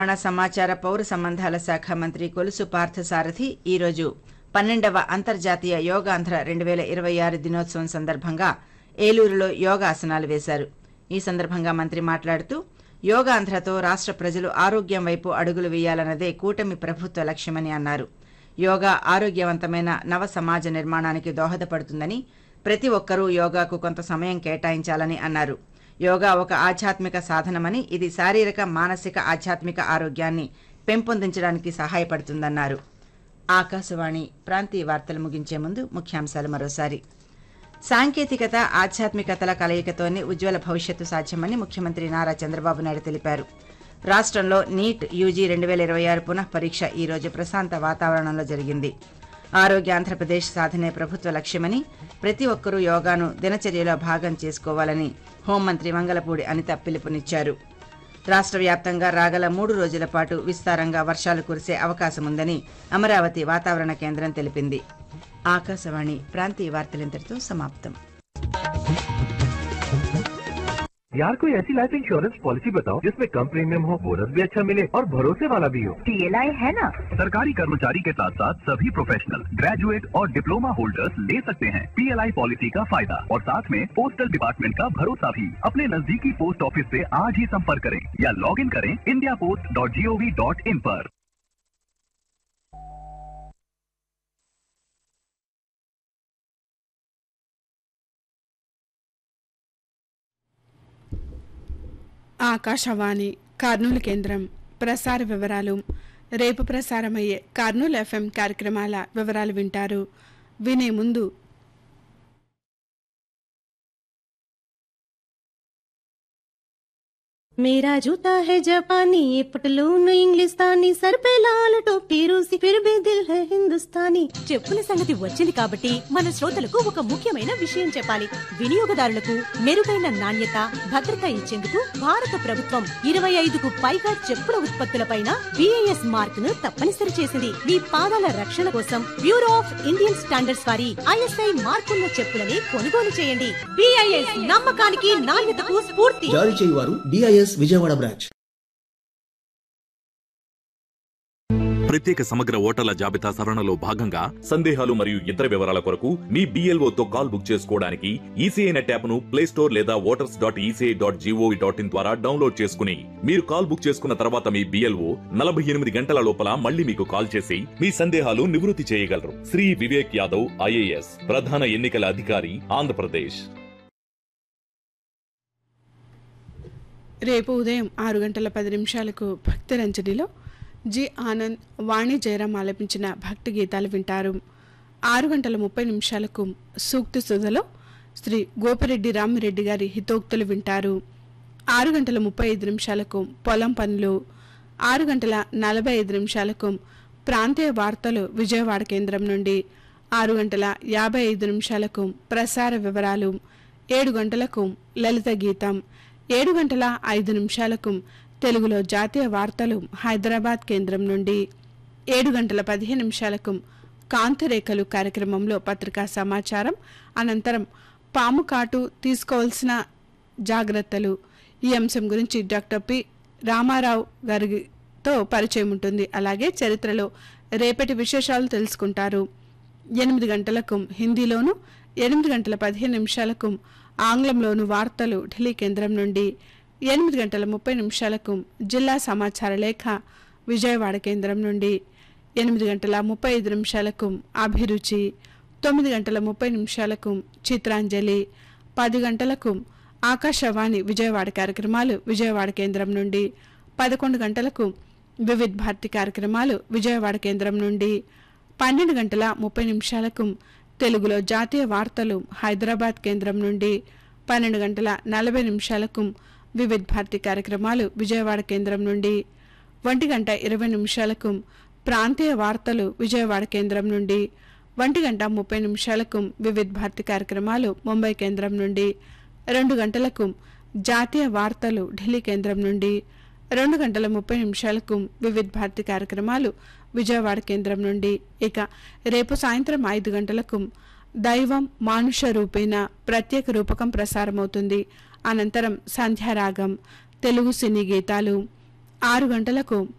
తెలంగాణ సమాచార పౌర సంబంధాల శాఖ మంత్రి కొలుసు పార్థసారథి ఈరోజు పన్నెండవ అంతర్జాతీయ యోగాంధ్ర రెండు వేల ఇరవై ఆరు దినోత్సవం సందర్భంగా ఏలూరులో యోగాసనాలు వేశారు ఈ సందర్భంగా మంత్రి మాట్లాడుతూ యోగాంధ్రతో రాష్ట్ర ప్రజలు ఆరోగ్యం వైపు అడుగులు వేయాలన్నదే కూటమి ప్రభుత్వ లక్ష్యమని అన్నారు యోగా ఆరోగ్యవంతమైన నవ సమాజ నిర్మాణానికి దోహదపడుతుందని ప్రతి ఒక్కరూ యోగాకు కొంత సమయం కేటాయించాలని అన్నారు యోగా ఒక ఆధ్యాత్మిక సాధనమని ఇది శారీరక మానసిక ఆధ్యాత్మిక ఆరోగ్యాన్ని పెంపొందించడానికి సహాయపడుతుందన్నారు ఆకాశవాణి ప్రాంతీయ వార్తలు ముగించే ముందు ముఖ్యాంశాలు మరోసారి సాంకేతికత ఆధ్యాత్మికతల కలయికతోనే ఉజ్వల భవిష్యత్తు సాధ్యమని ముఖ్యమంత్రి నారా చంద్రబాబు నాయుడు తెలిపారు రాష్ట్రంలో నీట్ యూజీ రెండు వేల ఇరవై ఆరు పునః పరీక్ష ఈ రోజు ప్రశాంత వాతావరణంలో జరిగింది ఆరోగ్య ఆంధ్రప్రదేశ్ సాధనే ప్రభుత్వ లక్ష్యమని ప్రతి ఒక్కరూ యోగాను దినచర్యలో భాగం చేసుకోవాలని హోంమంత్రి మంగళపూడి అనిత పిలుపునిచ్చారు రాష్ట్ర వ్యాప్తంగా రాగల మూడు రోజుల పాటు విస్తారంగా వర్షాలు కురిసే అవకాశముందని అమరావతి వాతావరణ కేంద్రం తెలిపింది ఆకాశవాణి ప్రాంతీయ వార్తలింతటితో సమాప్తం यार कोई ऐसी लाइफ इंश्योरेंस पॉलिसी बताओ जिसमें कम प्रीमियम हो बोनस भी अच्छा मिले और भरोसे वाला भी हो पीएलआई है ना सरकारी कर्मचारी के साथ साथ सभी प्रोफेशनल ग्रेजुएट और डिप्लोमा होल्डर्स ले सकते हैं पीएलआई पॉलिसी का फायदा और साथ में पोस्टल डिपार्टमेंट का भरोसा भी अपने नजदीकी पोस्ट ऑफिस से आज ही संपर्क करें या लॉग इन करें India post dot G O V dot in पर ఆకాశవాణి కర్నూలు కేంద్రం ప్రసార వివరాలు రేపు ప్రసారమయ్యే కర్నూలు ఎఫ్ఎం కార్యక్రమాల వివరాలు వింటారు వినే ముందు मेरा जूता है जापानी ये पटलून इंग्लिस्तानी सर पे लाल टोपी रूसी फिर भी दिल है हिंदुस्तानी చెప్పుల సంగతి వచ్చింది కాబట్టి మన శ్రోతలకు ఒక ముఖ్యమైన విషయం చెప్పాలి వినియోగదారులకు మెరుగైన నాణ్యత భద్రత ఇచ్చేందుకు భారత ప్రభుత్వం ఇరవై ఐదుకు పైగా చెప్పుల ఉత్పత్తులపైన బిఐఎస్ మార్క్ ను తప్పనిసరి చేసింది మీ పాదాల రక్షణ కోసం బ్యూరో ఆఫ్ ఇండియన్ స్టాండర్డ్స్ వారి ఐఎస్ఐ మార్కున్న చెప్పులని కొనుగోలు చేయండి బిఐఎస్ నమ్మకానికి నాణ్యతకు స్ఫూర్తి జారీ చేయువారు డిఐఎస్ విజయవాడ బ్రాంచ్ ప్రత్యేక సమగ్ర ఓటర్ల జాబితా సవరణలో భాగంగా సందేహాలు మరియు ఇతర వివరాల కొరకు మీ BLO తో కాల్ బుక్ చేసుకోవడానికి ఈసీఐ నెట్ యాప్ ను ప్లే స్టోర్ లేదా voters dot ECI dot GOV dot in ద్వారా డౌన్లోడ్ చేసుకుని మీరు కాల్ బుక్ చేసుకున్న తర్వాత మీ బిఎల్ఓ నలభై ఎనిమిది గంటల లోపల మళ్ళీ మీకు కాల్ చేసి మీ సందేహాలు నివృత్తి చేయగలరు శ్రీ వివేక్ యాదవ్ ఐఏఎస్ ప్రధాన ఎన్నికల అధికారి ఆంధ్రప్రదేశ్ రేపు ఉదయం ఆరు గంటల పది నిమిషాలకు భక్తి రంజనిలో జి ఆనంద్ వాణి జయరాం ఆలపించిన భక్తి గీతాలు వింటారు ఆరు గంటల ముప్పై నిమిషాలకు సూక్తి సుధలో శ్రీ గోపిరెడ్డి రామిరెడ్డి గారి హితోక్తులు వింటారు ఆరు గంటల ముప్పై ఐదు నిమిషాలకు పొలం పనులు ఆరు గంటల నలభై ఐదు నిమిషాలకు ప్రాంతీయ వార్తలు విజయవాడ కేంద్రం నుండి ఆరు గంటల యాభై ఐదు నిమిషాలకు ప్రసార వివరాలు ఏడు గంటలకు లలిత గీతం ఏడు గంటల ఐదు నిమిషాలకు తెలుగులో జాతీయ వార్తలు హైదరాబాద్ కేంద్రం నుండి ఏడు గంటల పదిహేను నిమిషాలకు కాంతిరేఖలు కార్యక్రమంలో పత్రికా సమాచారం అనంతరం పాము కాటు తీసుకోవాల్సిన జాగ్రత్తలు ఈ అంశం గురించి డాక్టర్ పి రామారావు గారితో పరిచయం ఉంటుంది అలాగే చరిత్రలో రేపటి విశేషాలు తెలుసుకుంటారు ఎనిమిది గంటలకు హిందీలోను ఎనిమిది గంటల పదిహేను నిమిషాలకు ఆంగ్లంలోను వార్తలు ఢిల్లీ కేంద్రం నుండి ఎనిమిది గంటల ముప్పై నిమిషాలకు జిల్లా సమాచార లేఖ విజయవాడ కేంద్రం నుండి ఎనిమిది గంటల ముప్పై ఐదు నిమిషాలకు అభిరుచి తొమ్మిది గంటల ముప్పై నిమిషాలకు చిత్రాంజలి పది గంటలకు ఆకాశవాణి విజయవాడ కార్యక్రమాలు విజయవాడ కేంద్రం నుండి పదకొండు గంటలకు వివిధ్ భారతి కార్యక్రమాలు విజయవాడ కేంద్రం నుండి పన్నెండు గంటల ముప్పై నిమిషాలకు తెలుగులో జాతీయ వార్తలు హైదరాబాద్ కేంద్రం నుండి పన్నెండు గంటల నలభై నిమిషాలకు వివిధ్ భారతి కార్యక్రమాలు విజయవాడ కేంద్రం నుండి ఒంటి గంట ఇరవై నిమిషాలకు ప్రాంతీయ వార్తలు విజయవాడ కేంద్రం నుండి ఒంటి గంట ముప్పై నిమిషాలకు వివిధ్ భారతి కార్యక్రమాలు ముంబై కేంద్రం నుండి రెండు గంటలకు జాతీయ వార్తలు ఢిల్లీ కేంద్రం నుండి రెండు గంటల ముప్పై నిమిషాలకు వివిధ్ భారతి కార్యక్రమాలు విజయవాడ కేంద్రం నుండి ఇక రేపు సాయంత్రం ఐదు గంటలకు దైవం మానుష రూపేణ ప్రత్యేక రూపకం ప్రసారమవుతుంది అనంతరం సంధ్యారాగం తెలుగు సినీ గీతాలు ఆరు గంటలకు